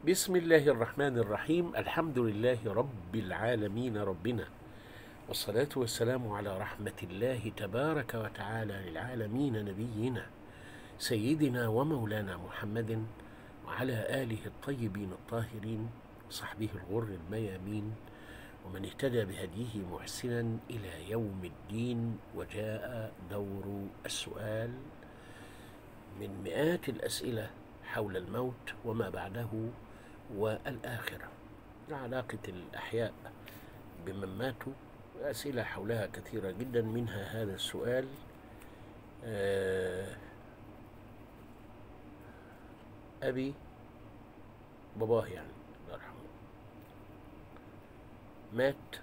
بسم الله الرحمن الرحيم الحمد لله رب العالمين ربنا والصلاة والسلام على رحمة الله تبارك وتعالى للعالمين نبينا سيدنا ومولانا محمد وعلى آله الطيبين الطاهرين وصحبه الغر الميامين ومن اهتدى بهديه محسنا إلى يوم الدين وجاء دور السؤال من مئات الأسئلة حول الموت وما بعده والآخرة علاقة الأحياء بمن ماتوا أسئلة حولها كثيرة جدا منها هذا السؤال آه، أبي باباه يعني الله يرحمه مات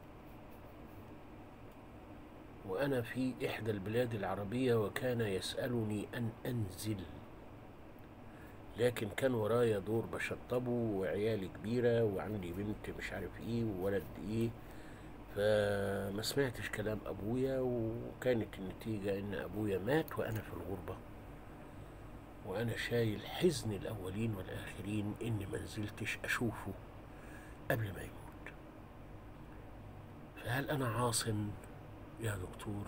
وأنا في إحدى البلاد العربية وكان يسألني أن أنزل لكن كان ورايا دور بشطبه وعيالي كبيرة وعندي بنت مش عارف ايه وولد ايه فما سمعتش كلام ابويا وكانت النتيجة ان ابويا مات وانا في الغربة وانا شايل حزن الاولين والاخرين اني ما نزلتش اشوفه قبل ما يموت فهل انا عاصم يا دكتور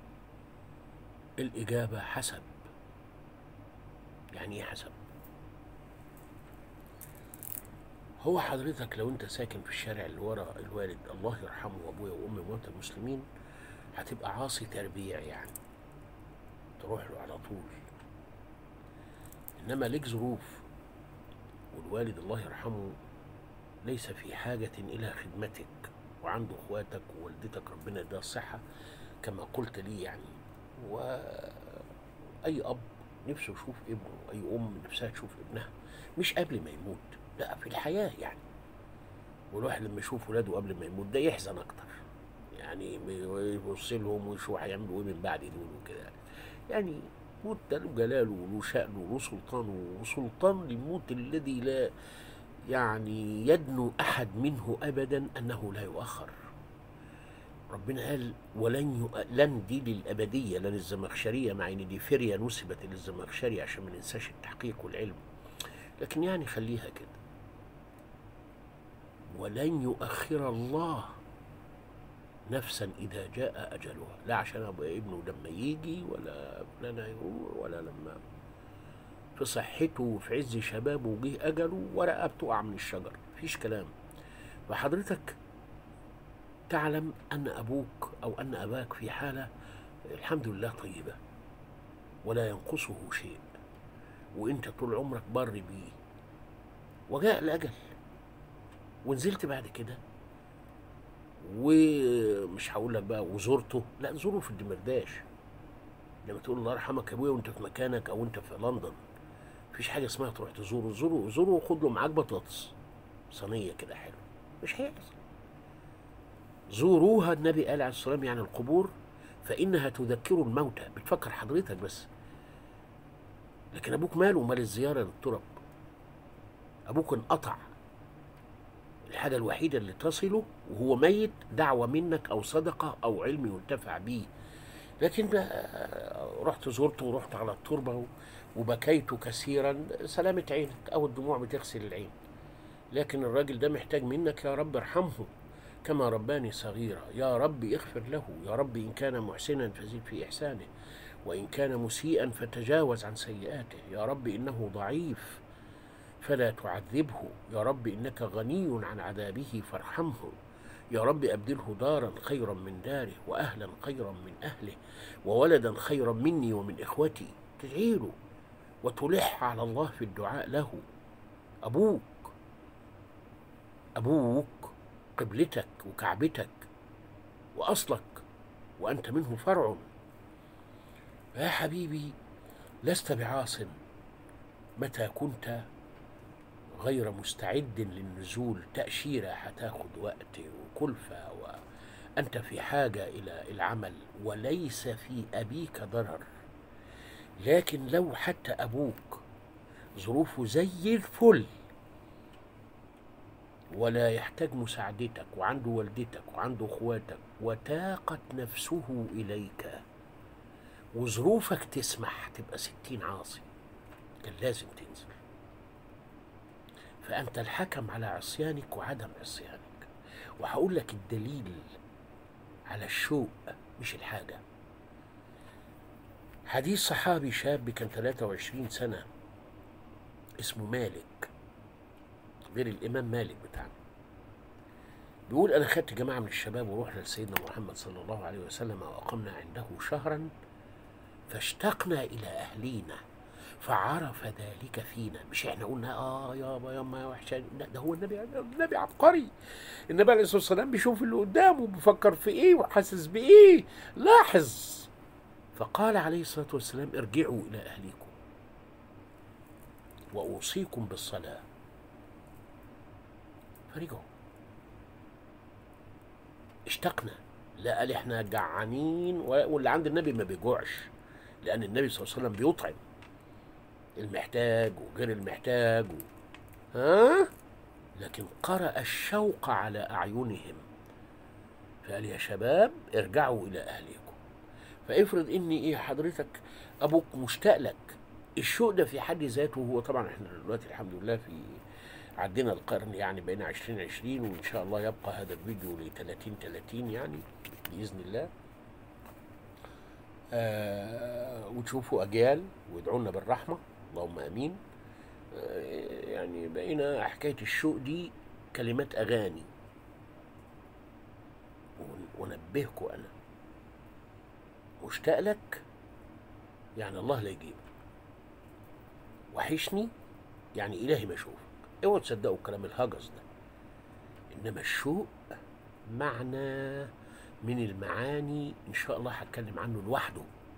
الاجابة حسب يعني ايه حسب هو حضرتك لو انت ساكن في الشارع اللي ورا الوالد الله يرحمه وابويا وامي وموتى المسلمين هتبقى عاصي تربيع يعني تروح له على طول انما ليك ظروف والوالد الله يرحمه ليس في حاجة إلى خدمتك وعنده اخواتك ووالدتك ربنا يديها الصحة كما قلت لي يعني وأي أب نفسه يشوف ابنه أي أم نفسها تشوف ابنها مش قبل ما يموت لا في الحياة يعني والواحد لما يشوف ولاده قبل ما يموت ده يحزن أكتر يعني يبص لهم ويشوف هيعملوا إيه من بعد دول وكده يعني موت ده له جلاله وله شأنه وله سلطانه وسلطان الموت الذي لا يعني يدنو أحد منه أبدا أنه لا يؤخر ربنا قال ولن يؤ... لن دي للأبدية لن الزمخشرية مع إن دي فرية نسبت للزمخشري عشان ما ننساش التحقيق والعلم لكن يعني خليها كده ولن يؤخر الله نفسا إذا جاء أجلها لا عشان أبقى ابنه لما يجي ولا فلان يروح ولا لما في صحته وفي عز شبابه وجه أجله ورقة بتقع من الشجر مفيش كلام فحضرتك تعلم أن أبوك أو أن أباك في حالة الحمد لله طيبة ولا ينقصه شيء وانت طول عمرك بر بيه وجاء الاجل ونزلت بعد كده ومش هقول لك بقى وزرته لا زوره في الدمرداش لما تقول الله يرحمك يا ابويا وانت في مكانك او انت في لندن مفيش حاجه اسمها تروح تزوره زوره زوره وخد له معاك بطاطس صينيه كده حلو مش هيحصل زوروها النبي قال عليه الصلاه والسلام يعني القبور فانها تذكر الموتى بتفكر حضرتك بس لكن ابوك ماله مال الزياره للتراب ابوك انقطع الحاجه الوحيده اللي تصله وهو ميت دعوه منك او صدقه او علم ينتفع به لكن بقى رحت زرته ورحت على التربه وبكيت كثيرا سلامة عينك او الدموع بتغسل العين لكن الراجل ده محتاج منك يا رب ارحمه كما رباني صغيرا يا رب اغفر له يا رب ان كان محسنا فزد في احسانه وإن كان مسيئا فتجاوز عن سيئاته يا رب إنه ضعيف فلا تعذبه يا رب إنك غني عن عذابه فارحمه يا رب أبدله دارا خيرا من داره وأهلا خيرا من أهله وولدا خيرا مني ومن إخوتي تدعي له وتلح على الله في الدعاء له أبوك أبوك قبلتك وكعبتك وأصلك وأنت منه فرع يا حبيبي لست بعاصم متى كنت غير مستعد للنزول تأشيرة هتاخد وقت وكلفة وأنت في حاجة إلى العمل وليس في أبيك ضرر لكن لو حتى أبوك ظروفه زي الفل ولا يحتاج مساعدتك وعنده والدتك وعنده اخواتك وتاقت نفسه إليك وظروفك تسمح تبقى ستين عاصي كان لازم تنزل فأنت الحكم على عصيانك وعدم عصيانك وهقول لك الدليل على الشوق مش الحاجة حديث صحابي شاب كان 23 سنة اسمه مالك غير الإمام مالك بتاعنا بيقول أنا خدت جماعة من الشباب ورحنا لسيدنا محمد صلى الله عليه وسلم وأقمنا عنده شهرا فاشتقنا إلى أهلينا فعرف ذلك فينا مش احنا قلنا اه يابا ياما يا وحشاني لا ده هو النبي النبي عبقري النبي عليه الصلاه والسلام بيشوف اللي قدامه بيفكر في ايه وحاسس بايه لاحظ فقال عليه الصلاه والسلام ارجعوا الى اهليكم واوصيكم بالصلاه فرجعوا اشتقنا لا قال احنا جعانين واللي عند النبي ما بيجوعش لان النبي صلى الله عليه وسلم بيطعم المحتاج وغير المحتاج و... ها لكن قرأ الشوق على أعينهم فقال يا شباب ارجعوا إلى أهلكم فافرض إني إيه حضرتك أبوك مشتاق لك الشوق ده في حد ذاته هو طبعا احنا دلوقتي الحمد لله في عدينا القرن يعني بقينا 2020 وإن شاء الله يبقى هذا الفيديو ل 30 30 يعني بإذن الله آه وتشوفوا أجيال وادعوا لنا بالرحمة اللهم امين يعني بقينا حكايه الشوق دي كلمات اغاني ونبهكم انا مشتاق لك يعني الله لا يجيبك وحشني يعني الهي ما اشوفك اوعوا تصدقوا كلام الهجس ده انما الشوق معنى من المعاني ان شاء الله هتكلم عنه لوحده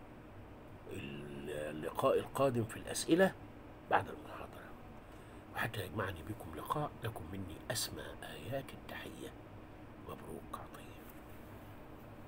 اللقاء القادم في الأسئلة بعد المحاضرة وحتى يجمعني بكم لقاء لكم مني أسمى آيات التحية